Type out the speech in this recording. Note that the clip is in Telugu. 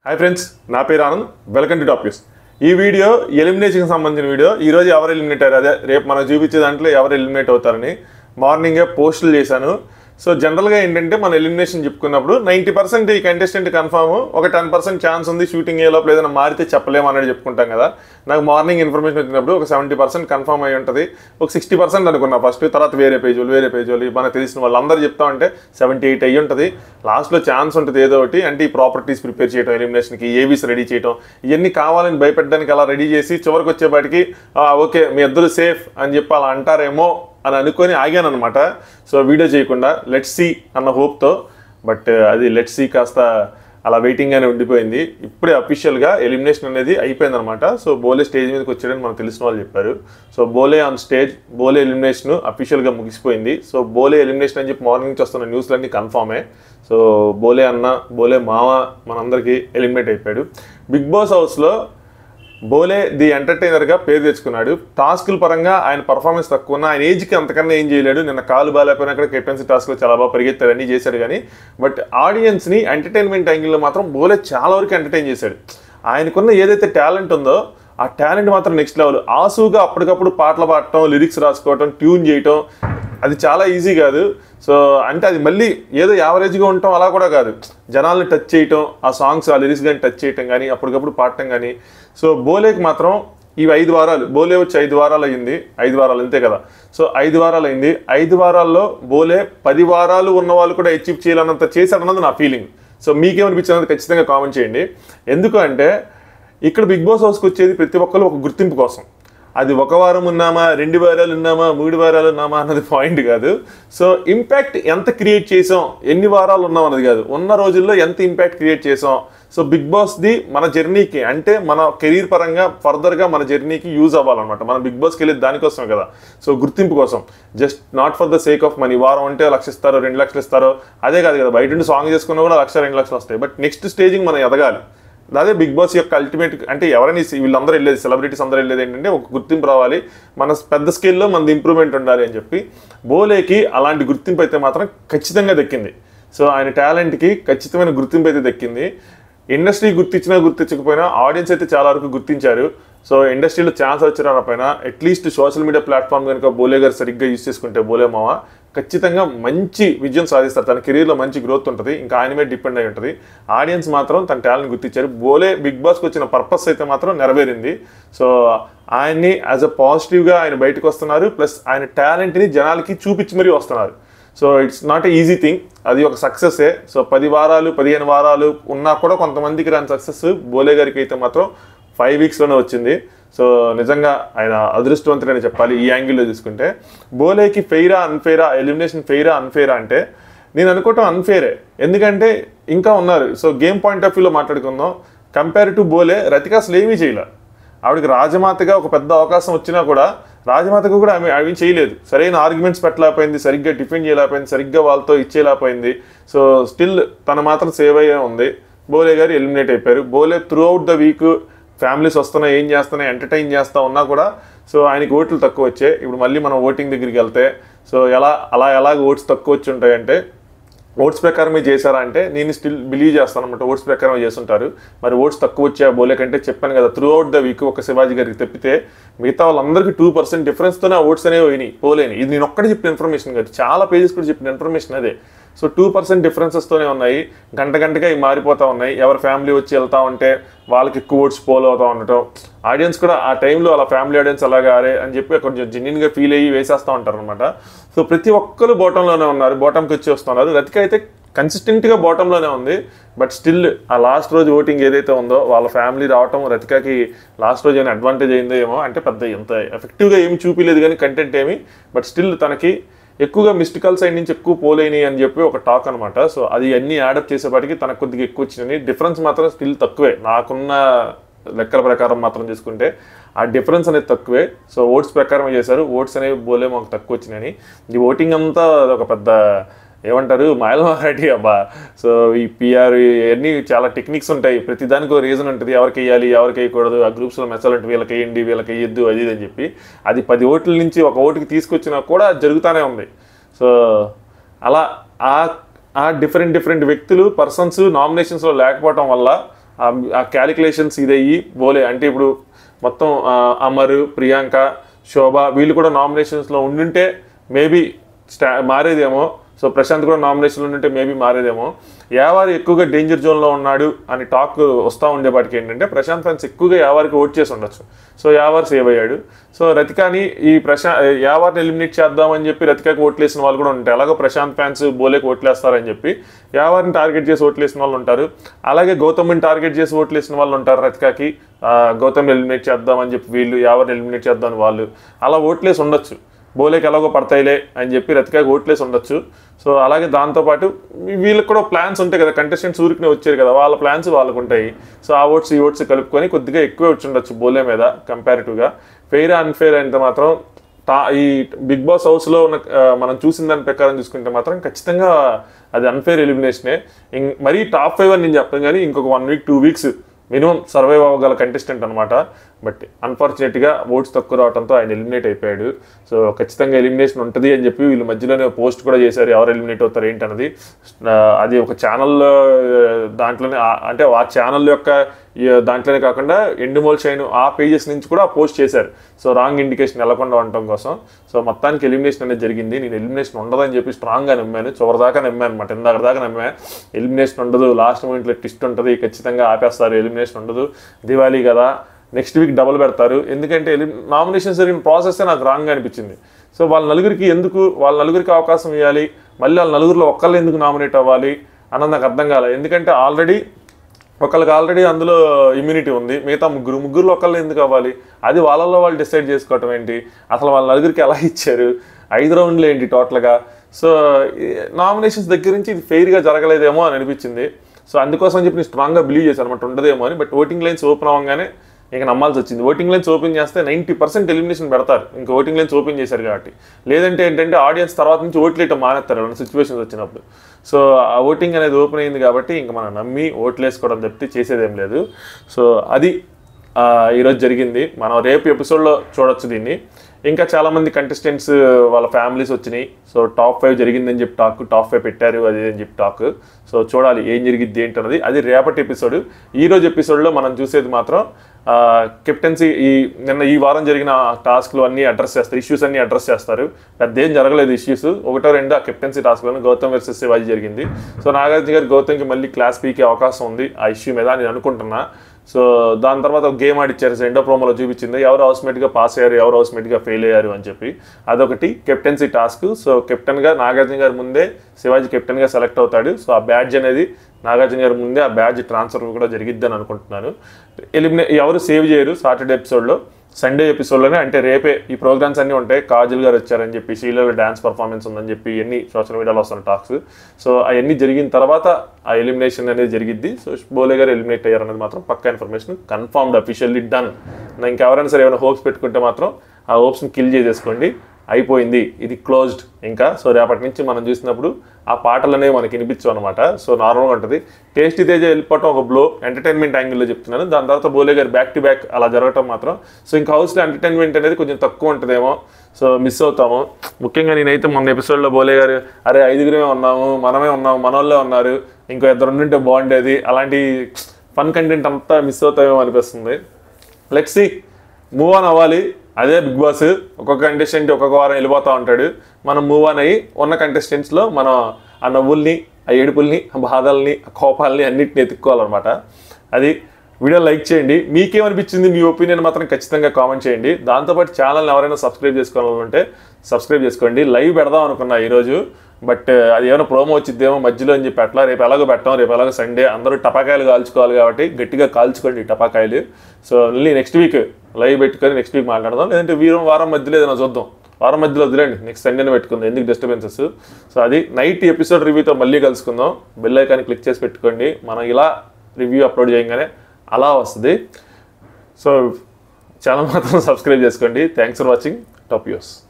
హాయ్ ఫ్రెండ్స్ నా పేరు Anand welcome to top news ఈ వీడియో ఎలిమినేషన్కి సంబంధించిన వీడియో ఈ రోజు ఎవరు ఎలిమినేట్ అయ్యారు అదే రేపు మనం చూపించే దాంట్లో ఎవరు ఎలిమినేట్ అవుతారని మార్నింగే పోస్టులు చేశాను సో జనరల్గా ఏంటంటే మన ఎలిమినేషన్ చెప్పుకున్నప్పుడు నైంటీ పర్సెంట్ ఈ కంటెస్టెంట్ కన్ఫామ్ ఒక టెన్ పర్సెంట్ ఛాన్స్ ఉంది షూటింగ్ ఏ లోపల ఏదైనా మారితే చెప్పలేము అన్నది చెప్పుకుంటాం కదా నాకు మార్నింగ్ ఇన్ఫర్మేషన్ వచ్చినప్పుడు ఒక సెవెంటీ పర్సెంట్ కన్ఫామ్ అయి ఉంటుంది ఒక సిక్స్టీ పర్సెంట్ అనుకున్నా ఫస్ట్ తర్వాత వేరే పేజీలు వేరే పేజీలు మనకు తెలిసిన వాళ్ళందరూ చెప్తా ఉంటే సెవెంటీ ఎయిట్ అయ్యి ఉంటుంది లాస్ట్లో ఛాన్స్ ఉంటుంది ఏదో ఒకటి అంటే ఈ ప్రాపర్టీస్ ప్రిపేర్ చేయడం ఎలిమినేషన్కి ఏబీస్ రెడీ చేయడం ఇవన్నీ కావాలని భయపెట్టడానికి అలా రెడీ చేసి చివరికి వచ్చేపాటికి "ఆ, ఓకే మీ ఇద్దరు సేఫ్ అని చెప్పి అలా అంటారేమో అని అనుకొని ఆగాను అనమాట సో వీడియో చేయకుండా లెట్ సీ అన్న హోప్తో బట్ అది లెట్ సీ కాస్త అలా వెయిటింగ్ గానే ఉండిపోయింది ఇప్పుడే అఫీషియల్గా ఎలిమినేషన్ అనేది అయిపోయిందనమాట సో బోలే స్టేజ్ మీదకి వచ్చాడని మనకు తెలిసిన వాళ్ళు చెప్పారు so Bhole on stage Bhole elimination అఫీషియల్గా ముగిసిపోయింది సో బోలే ఎలిమినేషన్ అని చెప్పి మార్నింగ్ నుంచి వస్తున్న న్యూస్లన్నీ కన్ఫామే సో బోలే అన్న బోలే మామ మనందరికీ ఎలిమినేట్ అయిపోయాడు బిగ్ బాస్ హౌస్లో బోలే ది ఎంటర్టైనర్గా పేరు తెచ్చుకున్నాడు టాస్కుల పరంగా ఆయన పర్ఫార్మెన్స్ తక్కువ ఉన్న ఆయన ఏజ్కి అంతకన్నా ఏం చేయలేడు నిన్న కాలు బాగాలేకపోయినా కూడా కెప్టెన్సీ టాస్క్లో చాలా బాగా పరిగెత్తాడు అన్ని చేశాడు కానీ బట్ ఆడియన్స్ని ఎంటర్టైన్మెంట్ యాంగిల్లో మాత్రం బోలే చాలా వరకు ఎంటర్టైన్ చేశాడు ఆయనకున్న ఏదైతే టాలెంట్ ఉందో ఆ టాలెంట్ మాత్రం నెక్స్ట్ లెవెల్ ఆసుగా అప్పటికప్పుడు పాటలు పాడటం లిరిక్స్ రాసుకోవటం ట్యూన్ చేయటం అది చాలా ఈజీ కాదు సో అంటే అది మళ్ళీ ఏదో యావరేజ్గా ఉండటం అలా కూడా కాదు జనాల్ని టచ్ చేయటం ఆ సాంగ్స్ ఆ లిరిక్స్ కానీ టచ్ చేయటం కానీ అప్పటికప్పుడు పాడటం కానీ సో బోలేకి మాత్రం ఇవి ఐదు వారాలు బోలే వచ్చి ఐదు వారాలు అయింది ఐదు వారాలు అంతే కదా సో ఐదు వారాలు అయింది ఐదు వారాల్లో బోలే పది వారాలు ఉన్న వాళ్ళు కూడా అచీవ్ చేయాలన్నంత చేశాడన్నది నా ఫీలింగ్ సో మీకేమనిపించినది ఖచ్చితంగా కామెంట్ చేయండి ఎందుకు అంటే ఇక్కడ బిగ్ బాస్ హౌస్కి వచ్చేది ప్రతి ఒక్కరు ఒక గుర్తింపు కోసం అది ఒక వారం ఉన్నామా రెండు వారాలు ఉన్నామా మూడు వారాలు ఉన్నామా అన్నది పాయింట్ కాదు సో ఇంపాక్ట్ ఎంత క్రియేట్ చేసాం ఎన్ని వారాలు ఉన్నాం అన్నది కాదు ఉన్న రోజుల్లో ఎంత ఇంపాక్ట్ క్రియేట్ చేసాం సో బిగ్ బాస్ది మన జర్నీకి అంటే మన కెరీర్ పరంగా ఫర్దర్గా మన జర్నీకి యూజ్ అవ్వాలన్నమాట మనం బిగ్ బాస్కి వెళ్ళేది దానికోసమే కదా సో గుర్తింపు కోసం just not for the sake of money వారం అంటే లక్ష ఇస్తారో రెండు లక్షలు ఇస్తారో అదే కాదు కదా బయట నుండి సాంగ్ చేసుకున్నా కూడా లక్ష రెండు లక్షలు వస్తాయి బట్ నెక్స్ట్ స్టేజింగ్ మనం ఎదగాలి అదే బిగ్ బాస్ యొక్క అల్టిమేట్ అంటే ఎవరైనా ఈ- వీళ్ళందరూ వెళ్ళేది సెలబ్రిటీస్ అందరూ వెళ్ళేది ఏంటంటే ఒక గుర్తింపు రావాలి మన పెద్ద స్కేల్లో మనది ఇంప్రూవ్మెంట్ ఉండాలి అని చెప్పి బోలేకి అలాంటి గుర్తింపు అయితే మాత్రం ఖచ్చితంగా దక్కింది సో ఆయన టాలెంట్కి ఖచ్చితమైన గుర్తింపు అయితే దక్కింది ఇండస్ట్రీ గుర్తించినా గుర్తించకపోయినా ఆడియన్స్ అయితే చాలా వరకు గుర్తించారు సో ఇండస్ట్రీలో ఛాన్స్ వచ్చిన పైన అట్లీస్ట్ సోషల్ మీడియా ప్లాట్ఫామ్ కనుక బోలే గారు సరిగ్గా యూస్ చేసుకుంటే బోలే మామ ఖచ్చితంగా మంచి విజయం సాధిస్తారు తన కెరీర్లో మంచి గ్రోత్ ఉంటుంది ఇంకా ఆయన మీద డిపెండ్ అయి ఉంటుంది ఆడియన్స్ మాత్రం తన టాలెంట్ గుర్తించారు బోలే బిగ్ బాస్కి వచ్చిన పర్పస్ అయితే మాత్రం నెరవేరింది సో ఆయన్ని యాజ్ అ పాజిటివ్గా ఆయన బయటకు వస్తున్నారు ప్లస్ ఆయన టాలెంట్ని జనాలకి చూపించి మరీ వస్తున్నారు so it's not a easy thing అది ఒక సక్సెస్సే సో పది వారాలు పదిహేను వారాలు ఉన్నా కూడా కొంతమందికి రాని సక్సెస్ బోలే గారికి అయితే మాత్రం ఫైవ్ వీక్స్లోనే వచ్చింది సో నిజంగా ఆయన అదృష్టవంతుడని చెప్పాలి ఈ యాంగిల్లో చూసుకుంటే బోలేకి ఫెయిరా అన్ఫెయిరా ఎలిమినేషన్ ఫెయిరా అన్ఫెయిరా అంటే నేను అనుకోవటం అన్ఫేరే ఎందుకంటే ఇంకా ఉన్నారు సో గేమ్ పాయింట్ ఆఫ్ వ్యూలో మాట్లాడుకుందాం కంపేర్ టు బోలే రతిక అసలు ఏమీ చేయలే ఆవిడకి రాజమాతగా ఒక పెద్ద అవకాశం వచ్చినా కూడా రాజమాతకు కూడా ఆమె ఆమె చేయలేదు సరైన ఆర్గ్యుమెంట్స్ పెట్టలేకపోయింది సరిగ్గా డిఫెండ్ చేయలేకపోయింది సరిగ్గా వాళ్ళతో ఇచ్చేయలేకపోయింది సో స్టిల్ తన మాత్రం సేవ్ అయ్యే ఉంది బోలే గారు ఎలిమినేట్ అయిపోయారు Bhole throughout the week families వస్తున్నాయి ఏం చేస్తున్నాయి ఎంటర్టైన్ చేస్తా ఉన్నా కూడా సో ఆయనకి ఓట్లు తక్కువ వచ్చాయి ఇప్పుడు మళ్ళీ మనం ఓటింగ్ దగ్గరికి వెళ్తే సో ఎలా అలా ఎలాగ ఓట్స్ తక్కువ వచ్చి ఉంటాయంటే ఓట్స్ ప్రకారమే చేశారా అంటే నేను స్టిల్ బిలీవ్ చేస్తాను అనమాట ఓట్స్ ప్రకారమే చేస్తుంటారు మరి ఓట్స్ తక్కువ వచ్చా బోలే కంటే చెప్పాను కదా త్రూ అవుట్ ద వీక్ ఒక శివాజీ గారికి తప్పితే మిగతా వాళ్ళందరికీ టూ పర్సెంట్ డిఫరెన్స్తోనే ఆ ఓట్స్ అనేవి పోయినాయి పోలేని ఇది నేను ఒక్కటి చెప్పిన ఇన్ఫర్మేషన్ కాదు చాలా పేజెస్ కూడా చెప్పిన ఇన్ఫర్మేషన్ అదే సో టూ పర్సెంట్ డిఫరెన్సెస్తోనే ఉన్నాయి గంట గంటగా ఇవి మారిపోతూ ఉన్నాయి ఎవరి ఫ్యామిలీ వచ్చి వెళ్తా ఉంటే వాళ్ళకి ఎక్కువ ఓట్స్ పోల్ అవుతూ ఉండటం ఆడియన్స్ కూడా ఆ టైంలో అలా ఫ్యామిలీ ఆడియన్స్ అలాగా అరే అని చెప్పి కొంచెం జెన్యున్గా ఫీల్ అయ్యి వేసేస్తూ ఉంటారు అనమాట సో ప్రతి ఒక్కరు బాటంలోనే ఉన్నారు బాటంకి వచ్చి వస్తున్నారు రతిక అయితే కన్సిస్టెంట్గా బాటంలోనే ఉంది బట్ స్టిల్ ఆ లాస్ట్ రోజు ఓటింగ్ ఏదైతే ఉందో వాళ్ళ ఫ్యామిలీ రావటం రతికకి లాస్ట్ రోజు ఏమైనా అడ్వాంటేజ్ అయిందో ఏమో అంటే పెద్ద ఎంత ఎఫెక్టివ్గా ఏమి చూపించలేదు కానీ కంటెంట్ ఏమి బట్ స్టిల్ తనకి ఎక్కువగా మిస్డ్ కాల్ సైడ్ నుంచి ఎక్కువ పోలేని అని చెప్పి ఒక టాక్ అనమాట సో అది అన్ని యాడప్ చేసేపాటికి తనకు కొద్దిగా ఎక్కువ వచ్చిందని డిఫరెన్స్ మాత్రం స్టిల్ తక్కువే నాకున్న లెక్కల ప్రకారం మాత్రం చూసుకుంటే ఆ డిఫరెన్స్ అనేది తక్కువే సో ఓట్స్ ప్రకారం చేశారు ఓట్స్ అనేవి బోలే మాకు తక్కువ వచ్చినాయని ఈ ఓటింగ్ అంతా ఒక పెద్ద ఏమంటారు మాయలమారెడ్డి అబ్బా సో ఈ పిఆర్ ఇవన్నీ చాలా టెక్నిక్స్ ఉంటాయి ప్రతి దానికి ఒక రీజన్ ఉంటుంది ఎవరికి వేయాలి ఎవరికి వేయకూడదు ఆ గ్రూప్స్లో మెసేజ్ అంటే వీళ్ళకి వేయండి వీళ్ళకి వేయద్దు అది ఇది అని చెప్పి అది పది ఓట్ల నుంచి ఒక ఓటుకి తీసుకొచ్చినా కూడా జరుగుతూనే ఉంది సో అలా ఆ ఆ డిఫరెంట్ డిఫరెంట్ వ్యక్తులు పర్సన్స్ నామినేషన్స్లో లేకపోవడం వల్ల ఆ- ఆ క్యాలిక్యులేషన్స్ ఇదయ్యి బోలే అంటే ఇప్పుడు మొత్తం ఆ, అమర్ ప్రియాంక శోభ వీళ్ళు కూడా నామినేషన్స్లో ఉండుంటే మేబీ స్టా మారేదేమో సో ప్రశాంత్ కూడా నామినేషన్లో ఉంటే మేబీ మారేదేమో యావారు ఎక్కువగా డేంజర్ జోన్లో ఉన్నాడు అని టాక్ వస్తూ ఉండేవాటికి ఏంటంటే ప్రశాంత్ ఫ్యాన్స్ ఎక్కువగా యావారికి ఓట్ చేసి ఉండొచ్చు సో యావార్ సేవ్ అయ్యాడు సో రతికాని ఈ ప్రశా యావార్ని ఎలిమినేట్ చేద్దామని చెప్పి రతికాకి ఓట్లేసిన వాళ్ళు కూడా ఉంటారు అలాగే ప్రశాంత్ ఫ్యాన్స్ బోలేకి ఓట్లేస్తారని చెప్పి యావార్ని టార్గెట్ చేసి ఓట్లేసిన వాళ్ళు ఉంటారు అలాగే గౌతమ్ని టార్గెట్ చేసి ఓట్లేసిన వాళ్ళు ఉంటారు రతికాకి ఆ, గౌతమ్ని ఎలిమినేట్ చేద్దామని చెప్పి వీళ్ళు యావార్ని ఎలిమినేట్ చేద్దామని వాళ్ళు అలా ఓట్లేసి ఉండొచ్చు బోలేకి ఎలాగో పడతాయిలే అని చెప్పి రతికాకి ఓట్లేసి ఉండొచ్చు సో అలాగే దాంతోపాటు వీళ్ళకి కూడా ప్లాన్స్ ఉంటాయి కదా కంటెస్టెంట్స్ ఊరికి వచ్చారు కదా వాళ్ళ ప్లాన్స్ వాళ్ళకు ఉంటాయి సో ఆ ఓట్స్ ఈ ఓట్స్ కలుపుకొని కొద్దిగా ఎక్కువ వచ్చి ఉండొచ్చు బోలే మీద కంపారిటివ్గా ఫెయిర్ అన్ఫెయిర్ అయితే మాత్రం టా ఈ బిగ్ బాస్ హౌస్లో ఉన్న ఆ, మనం చూసిన దాని ప్రకారం చూసుకుంటే మాత్రం ఖచ్చితంగా అది అన్ఫెయిర్ ఎలిమినేషనే ఇం- మరీ టాప్ ఫైవ్ అని నేను చెప్పను కానీ ఇంకొక one week two weeks minimum survive అవ్వగల కంటెస్టెంట్ అనమాట బట్ అన్ఫార్చునేట్గా ఓట్స్ తక్కువ రావడంతో ఆయన ఎలిమినేట్ అయిపోయాడు సో ఖచ్చితంగా ఎలిమినేషన్ ఉంటుంది అని చెప్పి వీళ్ళు మధ్యలోనే పోస్ట్ కూడా చేశారు ఎవరు ఎలిమినేట్ అవుతారు ఏంటన్నది ఆ, అది ఒక ఛానల్ దాంట్లోనే ఆ- అంటే ఆ ఛానల్ యొక్క ఈ దాంట్లోనే కాకుండా ఎండుమోల్ షైన్ ఆ పేజెస్ నుంచి కూడా పోస్ట్ చేశారు సో రాంగ్ ఇండికేషన్ వెళ్లకుండా ఉండటం కోసం సో మొత్తానికి ఎలిమినేషన్ అనేది జరిగింది నేను ఎలిమినేషన్ ఉండదని చెప్పి స్ట్రాంగ్గా నమ్మాను చివరిదాకా నమ్మాను అనమాట ఇందాక దాకా నమ్మా ఎలిమినేషన్ ఉండదు లాస్ట్ మూమెంట్లో ట్విస్ట్ ఉంటుంది ఖచ్చితంగా ఆపేస్తారు ఎలిమినేషన్ ఉండదు దివాళీ కదా నెక్స్ట్ వీక్ డబుల్ పెడతారు ఎందుకంటే నామినేషన్ జరిగిన ప్రాసెస్ నాకు రాంగ్ అనిపించింది సో వాళ్ళ నలుగురికి ఎందుకు వాళ్ళ నలుగురికి అవకాశం ఇవ్వాలి మళ్ళీ వాళ్ళ నలుగురిలో ఒక్కళ్ళు ఎందుకు నామినేట్ అవ్వాలి అన్నది నాకు అర్థం కాలేదు ఎందుకంటే ఆల్రెడీ ఒకళ్ళకి ఆల్రెడీ అందులో ఇమ్యూనిటీ ఉంది మిగతా ముగ్గురు ముగ్గురులో ఒకళ్ళు ఎందుకు అవ్వాలి అది వాళ్ళలో వాళ్ళు డిసైడ్ చేసుకోవటం ఏంటి అసలు వాళ్ళ నలుగురికి ఎలా ఇచ్చారు ఐదు రౌండ్లు ఏంటి టోటల్గా సో నామినేషన్స్ దగ్గర నుంచి ఇది ఫెయిర్గా జరగలేదేమో అని అనిపించింది సో అందుకోసం చెప్పి నేను స్ట్రాంగ్గా బిలీవ్ చేశాను అనమాట ఉండదేమో అని బట్ ఓటింగ్ లైన్స్ ఓపెన్ అవ్వగానే ఇక నమ్మాల్సి వచ్చింది ఓటింగ్ లైన్స్ ఓపెన్ చేస్తే నైంటీ పర్సెంట్ ఎలిమినేషన్ పెడతారు ఇంకా ఓటింగ్ లైన్స్ ఓపెన్ చేశారు కాబట్టి లేదంటే ఏంటంటే ఆడియన్స్ తర్వాత నుంచి ఓట్లు వేయటం మానేస్తారు ఏమైనా సిచ్యువేషన్స్ వచ్చినప్పుడు సో ఆ ఓటింగ్ అనేది ఓపెన్ అయింది కాబట్టి ఇంకా మనం నమ్మి ఓట్లు వేసుకోవడం తప్పితే చేసేదేం లేదు సో అది ఆ, ఈరోజు జరిగింది మనం రేపు ఎపిసోడ్లో చూడొచ్చు దీన్ని ఇంకా చాలామంది కంటెస్టెంట్స్ వాళ్ళ ఫ్యామిలీస్ వచ్చినాయి సో టాప్ ఫైవ్ జరిగిందని చెప్పి టాక్ టాప్ ఫైవ్ పెట్టారు అది అని చెప్పి టాక్ సో చూడాలి ఏం జరిగిద్ది ఏంటన్నది అది రేపటి ఎపిసోడ్ ఈ రోజు ఎపిసోడ్లో మనం చూసేది మాత్రం కెప్టెన్సీ ఈ నిన్న ఈ వారం జరిగిన టాస్క్లు అన్ని అడ్రస్ చేస్తారు ఇష్యూస్ అన్ని అడ్రస్ చేస్తారు పెద్ద ఏం జరగలేదు ఇష్యూస్ ఒకటో రెండు ఆ కెప్టెన్సీ టాస్క్లను గౌతమ్ వర్సెస్ శివాజీ జరిగింది సో నాగార్జున గారు గౌతమ్కి మళ్ళీ క్లాస్ పీకే అవకాశం ఉంది ఆ ఇష్యూ మీద నేను అనుకుంటున్నా సో దాని తర్వాత ఒక గేమ్ ఆడిచ్చారు రెండో ప్రోమోలో చూపించింది ఎవరు హౌస్మేట్గా పాస్ అయ్యారు ఎవరు హౌస్మేట్గా ఫెయిల్ అయ్యారు అని చెప్పి అదొకటి కెప్టెన్సీ టాస్క్ సో కెప్టెన్గా నాగార్జున గారి ముందే శివాజీ కెప్టెన్గా సెలెక్ట్ అవుతాడు సో ఆ బ్యాడ్జ్ అనేది నాగార్జున గారి ముందే ఆ బ్యాడ్జ్ ట్రాన్స్ఫర్ కూడా జరిగిద్దని అనుకుంటున్నాను ఎలిమినే ఎవరు సేవ్ చేయరు సాటర్డే ఎపిసోడ్లో సండే ఎపిసోడ్లోనే అంటే రేపే ఈ ప్రోగ్రామ్స్ అన్నీ ఉంటాయి కాజల్ గారు వచ్చారని చెప్పి షీలలో డ్యాన్స్ పర్ఫార్మెన్స్ ఉందని చెప్పి ఎన్ని సోషల్ మీడియాలో వస్తున్న టాక్స్ సో అవన్నీ జరిగిన తర్వాత ఆ ఎలిమినేషన్ అనేది జరిగిద్ది సో బోలే గారు ఎలిమినేట్ అయ్యారనేది మాత్రం పక్కా ఇన్ఫర్మేషన్ కన్ఫర్మ్డ్ అఫీషియల్లీ డన్ ఇంకెవరైనా సరే ఏమైనా హోప్స్ పెట్టుకుంటే మాత్రం ఆ హోప్స్ని కిల్ చేసేసుకోండి అయిపోయింది ఇది క్లోజ్డ్ ఇంకా సో రేపటి నుంచి మనం చూసినప్పుడు ఆ పాటలు అనేవి మనకి వినిపించవు అనమాట సో నార్మల్గా ఉంటుంది టేస్టీ తేజ వెళ్ళిపోవటం ఒక బ్లో ఎంటర్టైన్మెంట్ యాంగిల్లో చెప్తున్నాను దాని తర్వాత బోలే గారు బ్యాక్ టు బ్యాక్ అలా జరగటం మాత్రం సో ఇంకా హౌస్లో ఎంటర్టైన్మెంట్ అనేది కొంచెం తక్కువ ఉంటుందేమో సో మిస్ అవుతాము ముఖ్యంగా నేనైతే మొన్న ఎపిసోడ్లో బోలే గారు అరే ఐదుగురమే ఉన్నాము మనమే ఉన్నాము మనోళ్ళే ఉన్నారు ఇంకో ఇద్దరు ఉండింటే బాగుండేది అలాంటి ఫన్ కంటెంట్ అంతా మిస్ అవుతామేమో అనిపిస్తుంది లెట్స్ సి మూవ్ ఆన్ అవ్వాలి అదే బిగ్ బాస్ ఒక్కొక్క కంటెస్టెంట్ ఒక్కొక్క వారం వెళ్ళిపోతూ ఉంటాడు మనం మూవ్ ఆన్ అయ్యి ఉన్న కంటెస్టెంట్స్లో మనం ఆ నవ్వుల్ని ఆ ఏడుపుల్ని ఆ బాధల్ని ఆ కోపాలని అన్నిటిని ఎత్తుక్కోవాలన్నమాట అది వీడియో లైక్ చేయండి మీకేమనిపించింది మీ ఒపీనియన్ మాత్రం ఖచ్చితంగా కామెంట్ చేయండి దాంతోపాటు ఛానల్ని ఎవరైనా సబ్స్క్రైబ్ చేసుకోవాలనుకుంటే సబ్స్క్రైబ్ చేసుకోండి లైవ్ పెడదాం అనుకున్నా ఈరోజు బట్ అది ఏమైనా ప్రోమో వచ్చిద్దేమో మధ్యలో అని చెప్పి అట్లా రేపు ఎలాగో పెట్టాం రేపు ఎలాగో సండే అందరూ టపాకాయలు కాల్చుకోవాలి కాబట్టి గట్టిగా కాల్చుకోండి ఈ టపాకాయలు సో మళ్ళీ నెక్స్ట్ వీక్ లైవ్ పెట్టుకొని నెక్స్ట్ వీక్ మాట్లాడదాం లేదంటే వీరం వారం మధ్యలో ఏదైనా చూద్దాం వారం మధ్యలో వదిలేండి నెక్స్ట్ సండేనే పెట్టుకుందాం ఎందుకు డిస్టర్బెన్సెస్ సో అది నైట్ ఎపిసోడ్ రివ్యూతో మళ్ళీ కలుసుకుందాం బెల్ ఐకాన్ క్లిక్ చేసి పెట్టుకోండి మనం ఇలా రివ్యూ అప్లోడ్ చేయగానే అలా వస్తుంది సో ఛానల్ మాత్రం సబ్స్క్రైబ్ చేసుకోండి thanks for watching top use